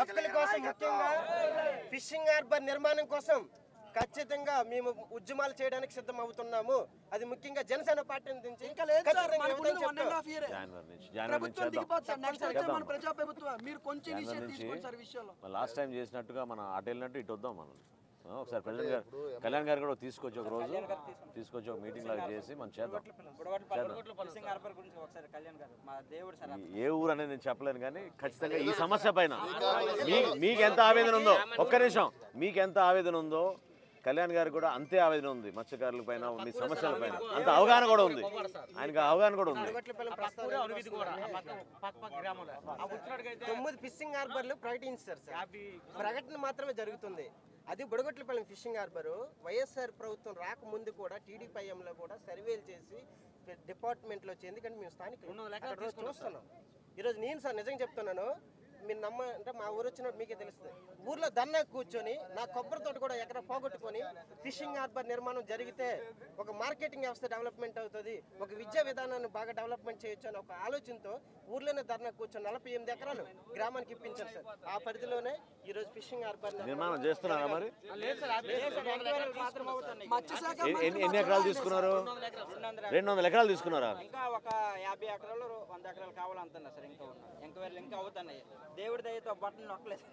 హక్కుల కోసం ముఖ్యంగా ఫిషింగ్ హార్బర్ నిర్మాణం కోసం ఖచ్చితంగా మేము ఉద్యమాలు చేయడానికి సిద్ధం అవుతున్నాము అది ముఖ్యంగా జనసేన పార్టీ నుంచి ఇంకా లేదు సార్ ఖచ్చితంగా మనకు యువతకు వన్ అండ్ చెప్తాం. హాఫ్ ఇయర్ జనవరి నుంచి జనవరి నుంచి ప్రభుత్వం చేద్దాం దిగిపోతుంది సార్ నెక్స్ట్ వచ్చే మన చేద్దాం. ప్రజా ప్రభుత్వం మీరు కొంచెం జనవరి ఇనిషియేటివ్ నుంచి తీసుకోండి సార్ ఈ విషయంలో లాస్ట్ టైం చేసినట్టుగా మనం అటు వెళ్ళినట్టు ఇటు వద్దాం మనం ఆ, ఒకసారి ప్రెసిడెంట్ గారు కళ్యాణ్ గారు కూడా తీసుకొచ్చి ఒక రోజు తీసుకొచ్చి ఒక మీటింగ్ లాగా చేసి మనం చేద్దాం ఫిషింగ్ హార్బర్ గురించి ఒకసారి కళ్యాణ్ గారు మా దేవుడు సార్ ఈ- ఏ ఊరు అనేది నేను చెప్పలేను కానీ ఖచ్చితంగా ఈ సమస్య పైన మీ మీకు ఎంత ఆవేదన ఉందో ఒక్క నిమిషం మీకు ఎంత ఆవేదన ఉందో కళ్యాణ్ గారికి కూడా అంతే ఆవేదన ఉంది మత్స్యకారుల పైన మీ సమస్యల పైన అంత అవగాహన కూడా ఉంది ఆయనకి అవగాహన కూడా ఉంది బొడగొట్లపల్లి ప్రస్తావన తొమ్మిది ఫిషింగ్ హార్బర్లు ప్రకటించారు సార్ ప్రకటన మాత్రమే జరుగుతుంది అది బుడగొట్లపల్లి ఫిషింగ్ హార్బర్ వైఎస్ఆర్ ప్రభుత్వం రాకముందు కూడా టీడీపీ లో కూడా సర్వేలు చేసి డిపార్ట్మెంట్లో వచ్చి ఎందుకంటే మేము స్థానికులు అక్కడ రోజు చూస్తున్నాం ఈరోజు నేను సార్ నిజంగా చెప్తున్నాను మీరు నమ్మ అంటే మా ఊరు వచ్చినప్పుడు మీకే తెలుస్తుంది ఊర్లో దన్నా కూర్చొని నా కొబ్బరి తోట కూడా ఎక్కడ పోగొట్టుకొని ఫిషింగ్ హార్బర్ నిర్మాణం జరిగితే ఒక మార్కెటింగ్ వ్యవస్థ డెవలప్మెంట్ అవుతుంది ఒక విద్యా విధానాన్ని బాగా డెవలప్మెంట్ చేయొచ్చు అని ఒక ఆలోచనతో ఊర్లోనే ధర్నా కూర్చొని నలభై ఎనిమిది ఎకరాలు గ్రామానికి ఇప్పించారు సార్ ఆ పరిధిలోనే ఈ రోజు ఫిషింగ్ హార్బర్ నిర్మాణం చేస్తున్నారా మరి మాత్రం అవుతున్నాయి మత్స్యశాఖ ఎన్ని- ఎన్ని ఎన్ని ఎకరాలు తీసుకున్నారు రెండు వందల ఎకరాలు తీసుకున్నారా ఇంకా ఒక యాభై ఎకరాలు వంద ఎకరాలు కావాలంటున్నారు సార్ ఇంకా ఉన్నాయి ఎంక్వైరీలు ఇంకా అవుతున్నాయి దేవుడి దయతో బట్టలు నొక్కలేదు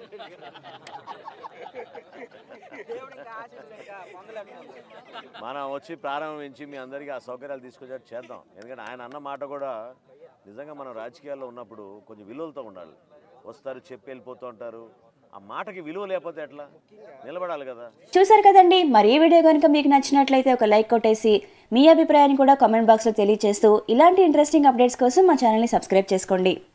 దేవుడి ఇంకా ఆశీస్సులు ఇంకా పొందలేదు మనం వచ్చి ప్రారంభించి మీ అందరికీ ఆ సౌకర్యాలు తీసుకొచ్చేట్టు చేద్దాం ఎందుకంటే ఆయన అన్న మాట కూడా నిజంగా మనం రాజకీయాల్లో ఉన్నప్పుడు కొంచెం విలువలతో ఉండాలి వస్తారు చెప్పి వెళ్ళిపోతూ ఉంటారు ఆ మాటకి విలువ లేకపోతే ఎట్లా నిలబడాలి కదా చూసారు కదండి మరి ఈ వీడియో కనుక మీకు నచ్చినట్లయితే ఒక లైక్ కొట్టేసి మీ అభిప్రాయాన్ని కూడా కామెంట్ బాక్స్లో తెలియజేస్తూ ఇలాంటి ఇంట్రెస్టింగ్ అప్డేట్స్ కోసం మా ఛానల్ని సబ్స్క్రైబ్ చేసుకోండి